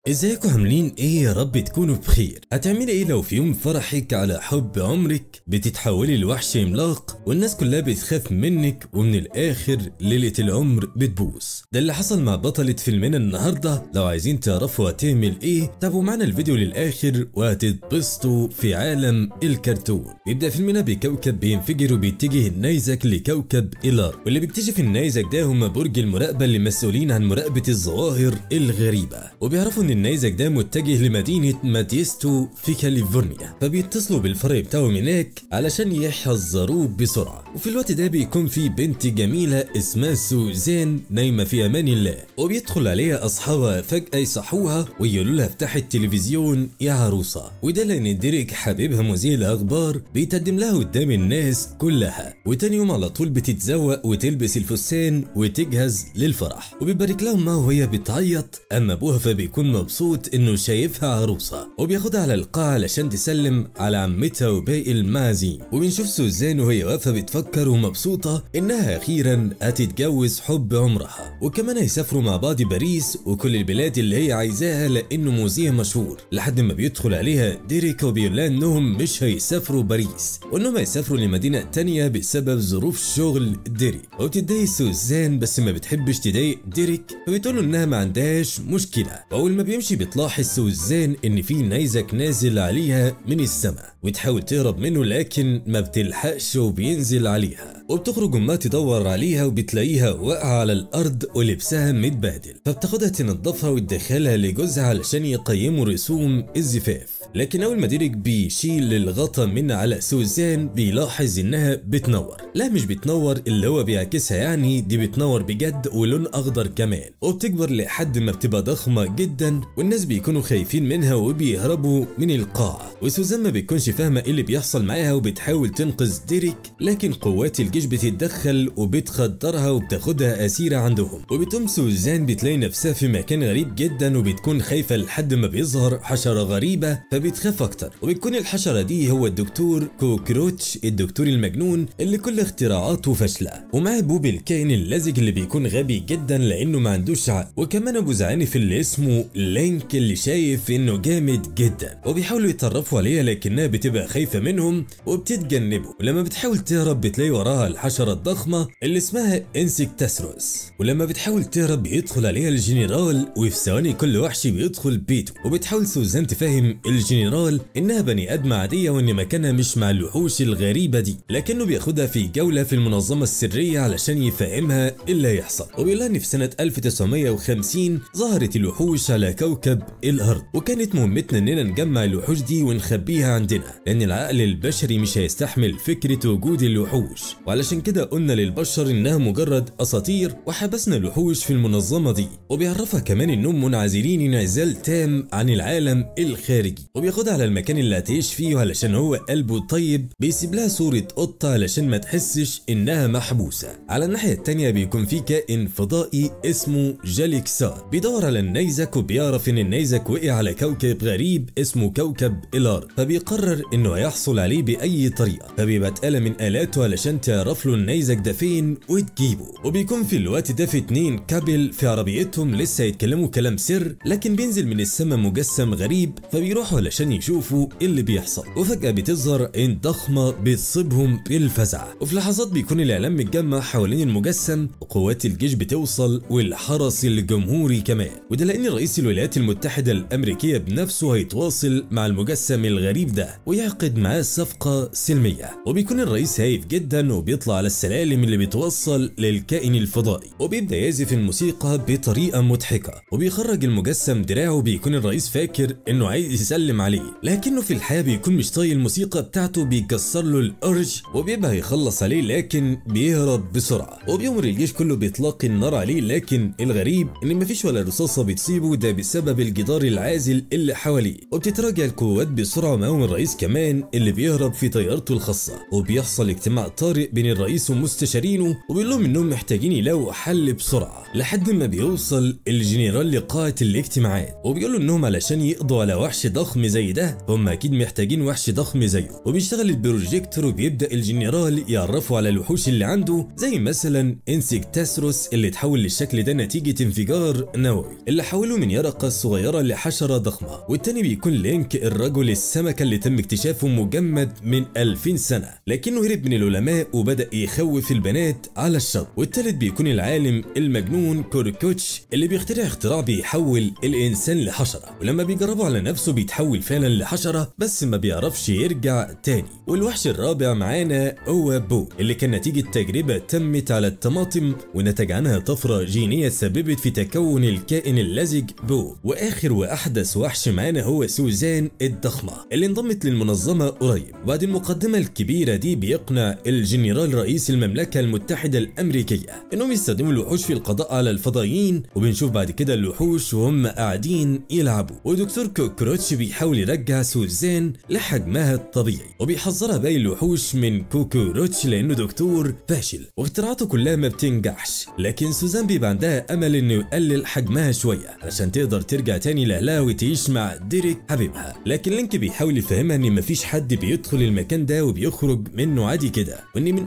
ازيكم عاملين ايه يا رب تكونوا بخير هتعملي ايه لو في يوم فرحك على حب عمرك بتتحولي لوحش عملاق والناس كلها بتخاف منك ومن الاخر ليلة العمر بتبوس ده اللي حصل مع بطلة فيلمنا النهاردة لو عايزين تعرفوا هتعمل ايه تابعوا معنا الفيديو للاخر وهتتبسطوا في عالم الكرتون بيبدأ فيلمنا بكوكب بينفجر وبيتجه النيزك لكوكب إيلار واللي بيكتشف النيزك ده هما برج المراقبة اللي مسؤولين عن مراقبة الظواهر الغريبة وبيعرفوا ان النيزك ده متجه لمدينة ماتيستو في كاليفورنيا فبيتصلوا بالفرع بتاعهم هناك علشان يحذروه بسرعة وفي الوقت ده بيكون في بنت جميلة اسمها سوزان نايمة في امان الله وبيدخل عليها اصحابها فجأة يصحوها ويقولوا لها افتحي التلفزيون يا عروسة وده لان ديريك حبيبها مذيع الاخبار بيتقدم لها قدام الناس كلها وتاني يوم على طول بتتزوق وتلبس الفستان وتجهز للفرح وبيبارك لها امها وهي بتعيط اما ابوها فبيكون مبسوط انه شايفها عروسه وبياخدها على القاعه علشان تسلم على عمتها وباقي المعازيم وبنشوف سوزان وهي واقفه بتفكر ومبسوطه انها اخيرا هتتجوز حب عمرها وكمان هيسافروا مع بعض باريس وكل البلاد اللي هي عايزاها لانه مذيع مشهور لحد ما بيدخل عليها ديريك وبيقول لها انهم مش هيسافروا باريس وانهم هيسافروا لمدينه تانية بسبب ظروف شغل ديريك وبتتضايق سوزان بس ما بتحبش تضايق ديريك فبتقول له انها ما عندهاش مشكله واول ما بيمشي بتلاحظ سوزان ان في نيزك نازل عليها من السماء وتحاول تهرب منه لكن ما بتلحقش وبينزل عليها وبتخرج امها تدور عليها وبتلاقيها واقعه على الارض ولبسها متبهدل فبتاخدها تنضفها وتدخلها لجوزها علشان يقيموا رسوم الزفاف لكن اول ما ديريك بيشيل الغطا من على سوزان بيلاحظ انها بتنور لا مش بتنور اللي هو بيعكسها يعني دي بتنور بجد ولون اخضر كمان وبتكبر لحد ما بتبقى ضخمه جدا والناس بيكونوا خايفين منها وبيهربوا من القاعه وسوزان ما بتكونش فاهمه ايه اللي بيحصل معاها وبتحاول تنقذ ديريك لكن قوات الجيش بتتدخل وبتخدرها وبتاخدها اسيره عندهم وبتقوم سوزان بتلاقي نفسها في مكان غريب جدا وبتكون خايفه لحد ما بيظهر حشره غريبه فبتخاف اكتر وبتكون الحشره دي هو الدكتور كوكروتش الدكتور المجنون اللي كل اختراعاته فاشله ومعاه بوب الكائن اللزج اللي بيكون غبي جدا لانه ما عندوش عقل وكمان ابو زعانف اللي اسمه لينك اللي شايف انه جامد جدا وبيحاولوا يتطرفوا عليها لكنها بتبقى خايفه منهم وبتتجنبه ولما بتحاول تهرب بتلاقي وراها الحشره الضخمه اللي اسمها انسكتاسروس ولما بتحاول تهرب بيدخل عليها الجنرال وفي ثواني كل وحش بيدخل بيته وبتحاول سوزان تفهم الجنرال انها بني ادم عاديه وان مكانها مش مع الوحوش الغريبه دي لكنه بياخدها في جوله في المنظمه السريه علشان يفهمها ايه اللي هيحصل وبيقول لها ان في سنه 1950 ظهرت الوحوش على كوكب الارض وكانت مهمتنا اننا نجمع الوحوش دي ونخبيها عندنا لان العقل البشري مش هيستحمل فكره وجود الوحوش وعلشان كده قلنا للبشر انها مجرد اساطير وحبسنا الوحوش في المنظمه دي وبيعرفها كمان انهم منعزلين انعزال تام عن العالم الخارجي وبياخدها على المكان اللي هتعيش فيه علشان هو قلبه طيب بيسيب لها صوره قطه علشان ما تحسش انها محبوسه على الناحيه التانيه بيكون في كائن فضائي اسمه جاليكسار بيدور على النيزك وبيعرف ان النيزك وقع على كوكب غريب اسمه كوكب الارض فبيقرر انه هيحصل عليه باي طريقه فبيبعت آلة من آلاته علشان تعرف له النيزك ده فين وتجيبه وبيكون في الوقت ده في اتنين كابل في عربيتهم لسه يتكلموا كلام سر لكن بينزل من السماء مجسم غريب فبيروحوا علشان يشوفوا ايه اللي بيحصل وفجأة بتظهر عين ضخمة بتصيبهم بالفزع وفي لحظات بيكون الإعلام متجمع حوالين المجسم وقوات الجيش بتوصل والحرس الجمهوري كمان وده لأن رئيس الولايات المتحدة الأمريكية بنفسه هيتواصل مع المجسم الغريب ده ويعقد معاه صفقة سلمية وبيكون الرئيس هايف جدا وبيطلع على السلالم اللي بتوصل للكائن الفضائي وبيبدأ يعزف الموسيقى بطريقة مضحكة وبيخرج المجسم دراعه بيكون الرئيس فاكر انه عايز يسلم عليه لكنه في الحياة بيكون مش طايق الموسيقى بتاعته بيكسر له الأرج وبيبقى يخلص عليه لكن بيهرب بسرعة وبيمر الجيش كله بيطلق النار عليه لكن الغريب ان مفيش ولا رصاصة بتصيبه ده بسبب الجدار العازل اللي حواليه وبتتراجع القوات بسرعة معاهم الرئيس كمان اللي بيهرب في طيارته الخاصة وبيحصل اجتماع طارئ بين الرئيس ومستشارينه وبيقول لهم انهم محتاجين يلاقوا حل بسرعة لحد ما بيوصل الجنرال لقاعة الاجتماعات وبيقولوا انهم علشان يقضوا على وحش ضخم ضخم زي ده هم اكيد محتاجين وحش ضخم زيه وبيشتغل البروجيكتور وبيبدا الجنرال يعرفوا على الوحوش اللي عنده زي مثلا انسكتاسروس اللي اتحول للشكل ده نتيجه انفجار نووي اللي حوله من يرقه صغيره لحشره ضخمه والتاني بيكون لينك الرجل السمكه اللي تم اكتشافه مجمد من 2000 سنه لكنه هرب من العلماء وبدا يخوف البنات على الشط والتالت بيكون العالم المجنون كوركوتش اللي بيخترع اختراع بيحول الانسان لحشره ولما بيجربه على نفسه بيتحول فعلا لحشره بس ما بيعرفش يرجع تاني والوحش الرابع معانا هو بو اللي كان نتيجه تجربه تمت على الطماطم ونتج عنها طفره جينيه سببت في تكون الكائن اللزج بو واخر واحدث وحش معانا هو سوزان الضخمه اللي انضمت للمنظمه قريب وبعد المقدمه الكبيره دي بيقنع الجنرال رئيس المملكه المتحده الامريكيه انهم يستخدموا الوحوش في القضاء على الفضائيين وبنشوف بعد كده الوحوش وهم قاعدين يلعبوا ودكتور كوكروتش بيحاول يرجع سوزان لحجمها الطبيعي وبيحذرها باقي الوحوش من كوكروتش لانه دكتور فاشل واختراعاته كلها ما بتنجحش لكن سوزان بيبقى عندها امل انه يقلل حجمها شويه علشان تقدر ترجع تاني لاهلها وتعيش مع ديريك حبيبها لكن لينك بيحاول يفهمها ان مفيش حد بيدخل المكان ده وبيخرج منه عادي كده وان من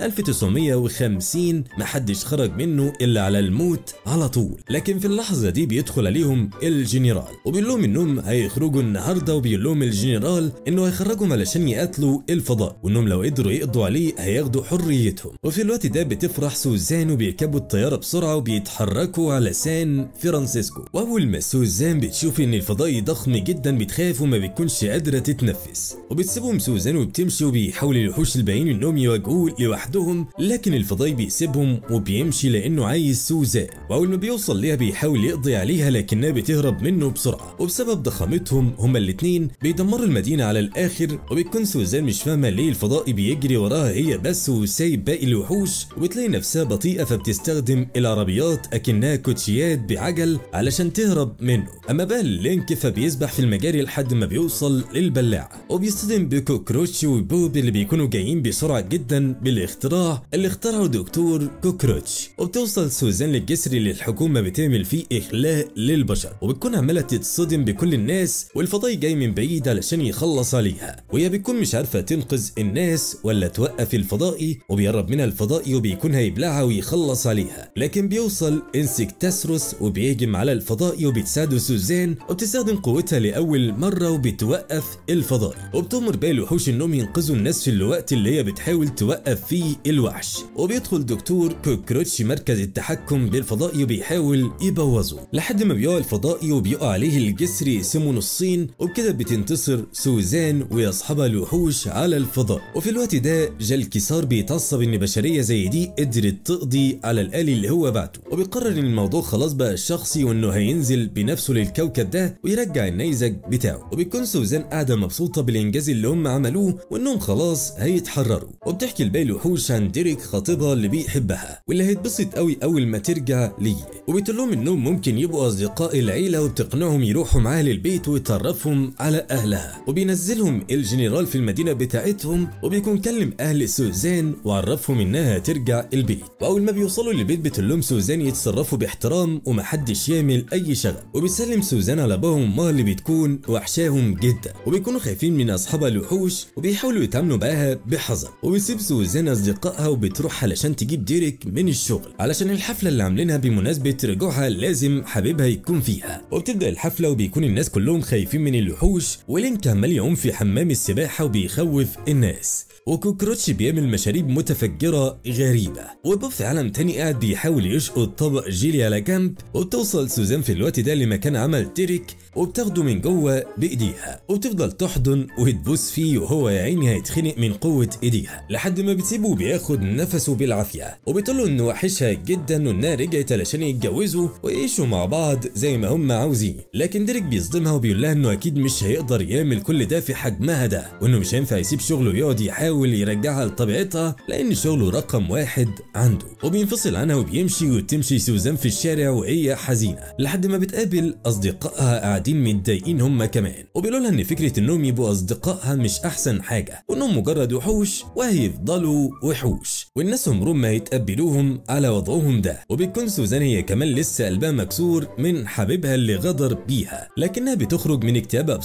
1950 محدش خرج منه الا على الموت على طول لكن في اللحظه دي بيدخل عليهم الجنرال وبيقول لهم انهم هيخرجوا النهارده وبيقول لهم الجنرال انه هيخرجهم علشان يقتلوا الفضاء وانهم لو قدروا يقضوا عليه هياخدوا حريتهم وفي الوقت ده بتفرح سوزان وبيركبوا الطياره بسرعه وبيتحركوا على سان فرانسيسكو واول ما سوزان بتشوف ان الفضائي ضخم جدا بتخاف وما بتكونش قادره تتنفس وبتسيبهم سوزان وبتمشي وبيحاول الوحوش الباقيين انهم يواجهوه لوحدهم لكن الفضائي بيسيبهم وبيمشي لانه عايز سوزان واول ما بيوصل ليها بيحاول يقضي عليها لكنها بتهرب منه بسرعه وبسبب ضخامتهم هما الاتنين بيدمروا المدينه على الاخر وبتكون سوزان مش فاهمه ليه الفضائي بيجري وراها هي بس وسايب باقي الوحوش وبتلاقي نفسها بطيئه فبتستخدم العربيات اكنها كوتشيات بعجل علشان تهرب منه اما بقى لينك فبيسبح في المجاري لحد ما بيوصل للبلاعه وبيصطدم بكوكروتش وبوب اللي بيكونوا جايين بسرعه جدا بالاختراع اللي اخترعه دكتور كوكروتش وبتوصل سوزان للجسر اللي الحكومه بتعمل فيه اخلاء للبشر وبتكون عماله تتصدم بكل الناس والفضائي جاي من بعيد علشان يخلص عليها وهي بتكون مش عارفه تنقذ الناس ولا توقف الفضائي وبيقرب منها الفضائي وبيكون هيبلعها ويخلص عليها لكن بيوصل انسكتاسروس وبيهجم على الفضائي وبتساعده سوزان وبتستخدم قوتها لاول مره وبتوقف الفضائي وبتأمر باقي الوحوش انهم ينقذوا الناس في الوقت اللي هي بتحاول توقف فيه الوحش وبيدخل دكتور كوكروتش مركز التحكم بالفضائي وبيحاول يبوظه لحد ما بيقع الفضائي وبيقع عليه الجسر يقسمه نصين وبكده بتنتصر سوزان ويصحبها الوحوش على الفضاء وفي الوقت ده جالكيسار بيتعصب ان بشريه زي دي قدرت تقضي على الآلي اللي هو بعته وبيقرر ان الموضوع خلاص بقى شخصي وانه هينزل بنفسه للكوكب ده ويرجع النيزك بتاعه وبيكون سوزان قاعده مبسوطه بالانجاز اللي هم عملوه وانهم خلاص هيتحرروا وبتحكي لباقي الوحوش عن ديريك خطيبها اللي بيحبها واللي هيتبسط قوي اول ما ترجع ليه وبتقول لهم انهم ممكن يبقوا اصدقاء العيله وبتقنعهم يروحوا معاها للبيت وتعرفهم على اهلها وبينزلهم الجنرال في المدينه بتاعتهم وبيكون كلم اهل سوزان وعرفهم انها ترجع البيت واول ما بيوصلوا للبيت بتقول لهم سوزان يتصرفوا باحترام ومحدش يعمل اي شغل وبتسلم سوزان على ابوها وامها اللي بتكون وحشاهم جدا وبيكونوا خايفين من اصحابها الوحوش وبيحاولوا يتعاملوا معاها بحذر وبتسيب سوزان اصدقائها وبتروح علشان تجيب ديريك من الشغل علشان الحفله اللي عاملينها بمناسبه رجوعها لازم حبيبها يكون فيها وبتبدا الحفله وبيكون الناس كلهم خايفين من الوحوش ولينك عمال يعوم في حمام السباحه وبيخوف الناس وكوكروتش بيعمل مشاريب متفجرة غريبة وبوب في عالم تاني قاعد بيحاول يشقط طبق جيلي على جنب وبتوصل سوزان في الوقت ده لمكان عمل تيريك وبتاخده من جوه بايديها وبتفضل تحضن وتبوس فيه وهو يا عيني هيتخنق من قوة ايديها لحد ما بتسيبه بياخد نفسه بالعافية وبتقول له انه وحشها جدا وانها رجعت علشان يتجوزوا ويعيشوا مع بعض زي ما هم عاوزين لكن ديريك بيصدمها وبيقول لها انه اكيد مش هيقدر يعمل كل ده في حجمها ده وانه مش هينفع يسيب شغله ويقعد يحاول يرجعها لطبيعتها لان شغله رقم واحد عنده وبينفصل عنها وبيمشي وتمشي سوزان في الشارع وهي حزينة لحد ما بتقابل اصدقائها قاعدين متضايقين هم كمان وبيقولوا لها ان فكرة انهم يبقوا اصدقائها مش احسن حاجة وانهم مجرد وحوش وهيفضلوا وحوش والناس عمرهم ما هيتقبلوهم على وضعهم ده وبتكون سوزان هي كمان لسه قلبها مكسور من حبيبها اللي غدر بيها لكنها بتخرج من اكتئابها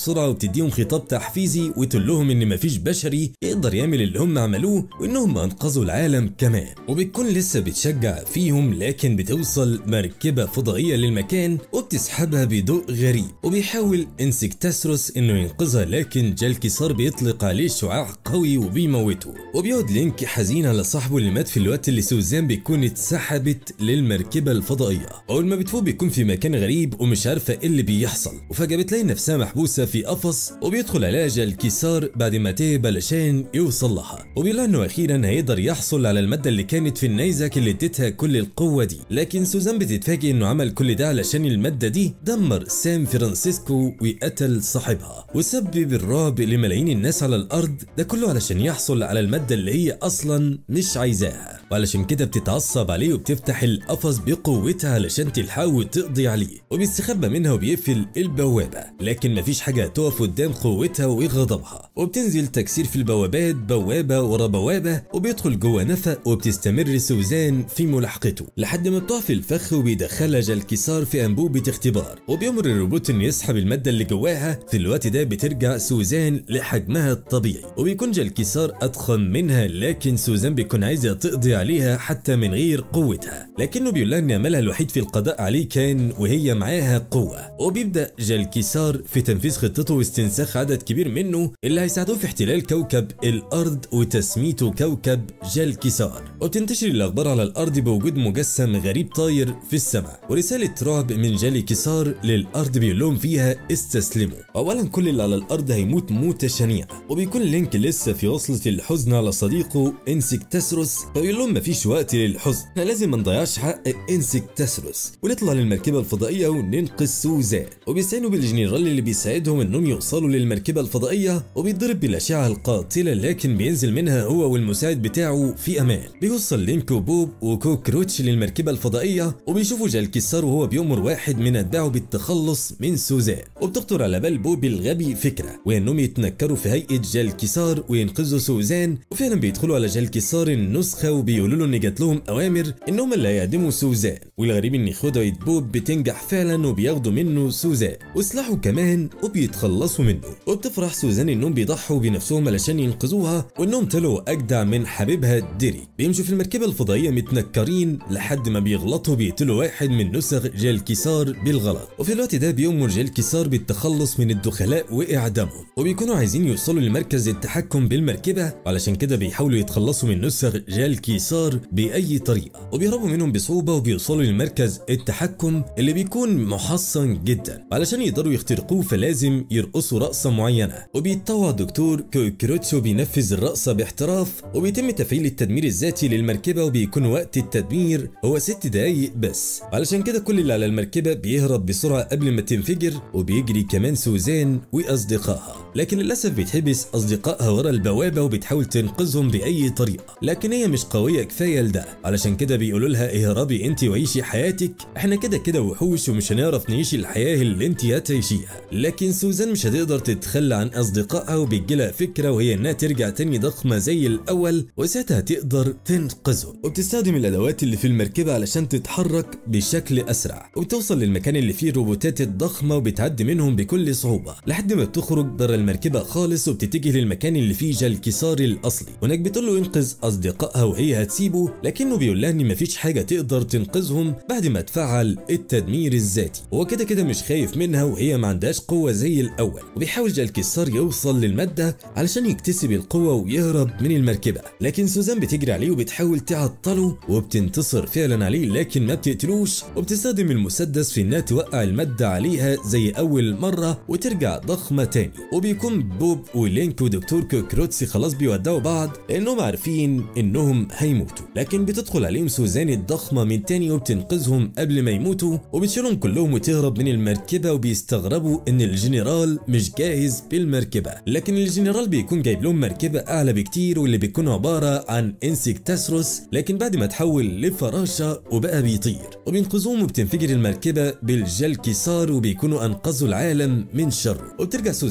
بسرعه وبتديهم خطاب تحفيزي وتقول لهم ان مفيش بشري يقدر يعمل اللي هم عملوه وانهم انقذوا العالم كمان وبتكون لسه بتشجع فيهم لكن بتوصل مركبه فضائيه للمكان وبتسحبها بضوء غريب وبيحاول انسكتاسروس انه ينقذها لكن جالكيسار بيطلق عليه شعاع قوي وبيموته وبيقعد لينك حزين على صاحبه اللي مات في الوقت اللي سوزان بيكون اتسحبت للمركبه الفضائيه اول ما بتفوق بيكون في مكان غريب ومش عارفه ايه اللي بيحصل وفجاه بتلاقي نفسها محبوسه في قفص وبيدخل عليها جالكيسار بعد ما تهب علشان يوصل لها وبيقول انه اخيرا هيقدر يحصل على الماده اللي كانت في النيزك اللي اديتها كل القوه دي لكن سوزان بتتفاجئ انه عمل كل ده علشان الماده دي دمر سان فرانسيسكو وقتل صاحبها وسبب الرعب لملايين الناس على الارض ده كله علشان يحصل على الماده اللي هي اصلا مش عايزاها وعلشان كده بتتعصب عليه وبتفتح القفص بقوتها علشان تلحقه وتقضي عليه وبيستخبى منها وبيقفل البوابه لكن مفيش حاجه هتقف قدام قوتها وغضبها وبتنزل تكسير في البوابات بوابه ورا بوابه وبيدخل جوه نفق وبتستمر سوزان في ملاحقته لحد ما بتقع في الفخ وبيدخلها جالكيسار في انبوبه اختبار وبيامر الروبوت انه يسحب الماده اللي جواها في الوقت ده بترجع سوزان لحجمها الطبيعي وبيكون جالكيسار اضخم منها لكن سوزان بيكون عايزه تقضي عليها حتى من غير قوتها لكنه بيقول لها ان املها الوحيد في القضاء عليه كان وهي معاها قوه وبيبدا جالكيسار في تنفيذ خطته واستنساخ عدد كبير منه اللي هيساعدوه في احتلال كوكب الارض وتسميته كوكب جالكيسار وبتنتشر الاخبار على الارض بوجود مجسم غريب طاير في السماء ورساله رعب من جالكيسار للارض بيقول لهم فيها استسلموا اولا كل اللي على الارض هيموت موته شنيعه وبيكون لينك لسه في وصله الحزن على صديقه انسكتاسروس فبيقول لهم مفيش وقت للحزن احنا لازم ما نضيعش حق انسكتاسروس ونطلع للمركبه الفضائيه وننقذ سوزان وبيستعينوا بالجنرال اللي بيساعدهم انهم يوصلوا للمركبه الفضائيه وبيتضرب بالاشعه القاتله لكن بينزل منها هو والمساعد بتاعه في امان بيوصل لينك وبوب وكوكروتش للمركبه الفضائيه وبيشوفوا جالكيسار وهو بيأمر واحد من اتباعه بالتخلص من سوزان وبتخطر على بال بوب الغبي فكره وهي انهم يتنكروا في هيئه جالكيسار وينقذوا سوزان وفعلا بيدخلوا على جالكيسار النسخه وبيقولوا له ان جات لهم اوامر انهم اللي هيعدموا سوزان والغريب ان خدعه بوب بتنجح فعلا وبياخدوا منه سوزان وسلاحه كمان وبيتخلصوا منه وبتفرح سوزان انهم بيضحوا بنفسهم علشان ينقذوها وانهم طلعوا اجدع من حبيبها ديري بيمشوا في المركبه الفضائيه متنكرين لحد ما بيغلطوا بيقتلوا واحد من نسخ جالكيسار بالغلط وفي الوقت ده بيأمر جالكيسار بالتخلص من الدخلاء واعدامهم وبيكونوا عايزين يوصلوا لمركز التحكم بالمركبه علشان كده بيحاولوا يتخلصوا من نسخ جالكيسار باي طريقه وبيهربوا منهم بصعوبه وبيوصلوا لمركز التحكم اللي بيكون محصن جدا علشان يقدروا يخترقوه فلازم يرقصوا رقصه معينه وبيتطوع دكتور كوكروتشو بينفذ الرقصه باحتراف وبيتم تفعيل التدمير الذاتي للمركبه وبيكون وقت التدمير هو ست دقايق بس علشان كده كل اللي على المركبه بيهرب بسرعه قبل ما تنفجر وبيجري كمان سوزان واصدقائها لكن للاسف بيتحبس اصدقائها ورا البوابه وبتحاول تنقذهم باي طريقه لكن هي مش قويه كفايه لده علشان كده بيقولوا لها اهربي انت وعيشي حياتك احنا كده كده وحوش ومش هنعرف نعيش الحياه اللي انت هتعيشيها لكن سوزان مش هتقدر تتخلى عن اصدقائها وبيجيلها فكره وهي انها ترجع تاني ضخمه زي الاول وساعتها تقدر تنقذهم وبتستخدم الادوات اللي في المركبه علشان تتحرك بشكل اسرع وبتوصل للمكان اللي فيه الروبوتات الضخمه وبتعدي منهم بكل صعوبه لحد ما بتخرج بره المركبه خالص وبتتجه للمكان اللي فيه جالكيسار الاصلي هناك بتقول له ينقذ اصدقائها وهي هتسيبه لكنه بيقول لها ان مفيش حاجه تقدر تنقذهم بعد ما تفعل التدمير الذاتي هو كده كده مش خايف منها وهي ما عندهاش قوه زي الاول وبيحاول جالكيسار يوصل للماده علشان يكتسب القوه ويهرب من المركبه لكن سوزان بتجري عليه وبتحاول تعطله وبتنتصر فعلا عليه لكن ما بتقتلوش وبتستخدم المسدس في انها توقع الماده عليها زي اول مره وترجع ضخمه تاني وبيكون بوب ولينك ودكتور كوكروتسي خلاص بيودعوا بعض لانهم عارفين انهم هيموتوا لكن بتدخل عليهم سوزان الضخمه من تاني وبتنقذهم قبل ما يموتوا وبتشيلهم كلهم وتهرب من المركبه وبيستغربوا ان الجنرال مش جاهز بالمركبه لكن الجنرال بيكون جايب لهم مركبه اعلى بكتير واللي بيكون عباره عن انسكتاسروس لكن بعد ما تحول لفراشه وبقى بيطير وبينقذوهم وبتنفجر المركبه بالجلكيسار وبيكونوا انقذوا العالم من شره وبترجع سوزان مع اصدقائها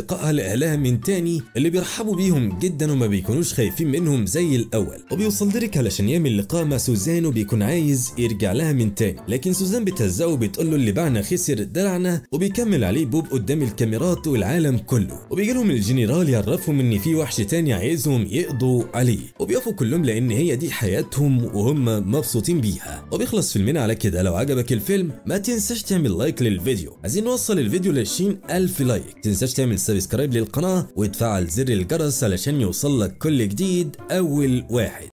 اصدقائها لاهلها من تاني اللي بيرحبوا بيهم جدا وما بيكونوش خايفين منهم زي الاول وبيوصل ديريك علشان يعمل لقاء مع سوزان وبيكون عايز يرجع لها من تاني لكن سوزان بتهزقه وبتقول له اللي باعنا خسر درعنا وبيكمل عليه بوب قدام الكاميرات والعالم كله وبيجي لهم الجنرال يعرفهم ان في وحش تاني عايزهم يقضوا عليه وبيقفوا كلهم لان هي دي حياتهم وهم مبسوطين بيها وبيخلص فيلمنا على كده لو عجبك الفيلم ما تنساش تعمل لايك للفيديو عايزين نوصل الفيديو ل 20 ألف لايك تنساش تعمل سبسكرايب للقناة وتفعل زر الجرس علشان يوصل لك كل جديد أول واحد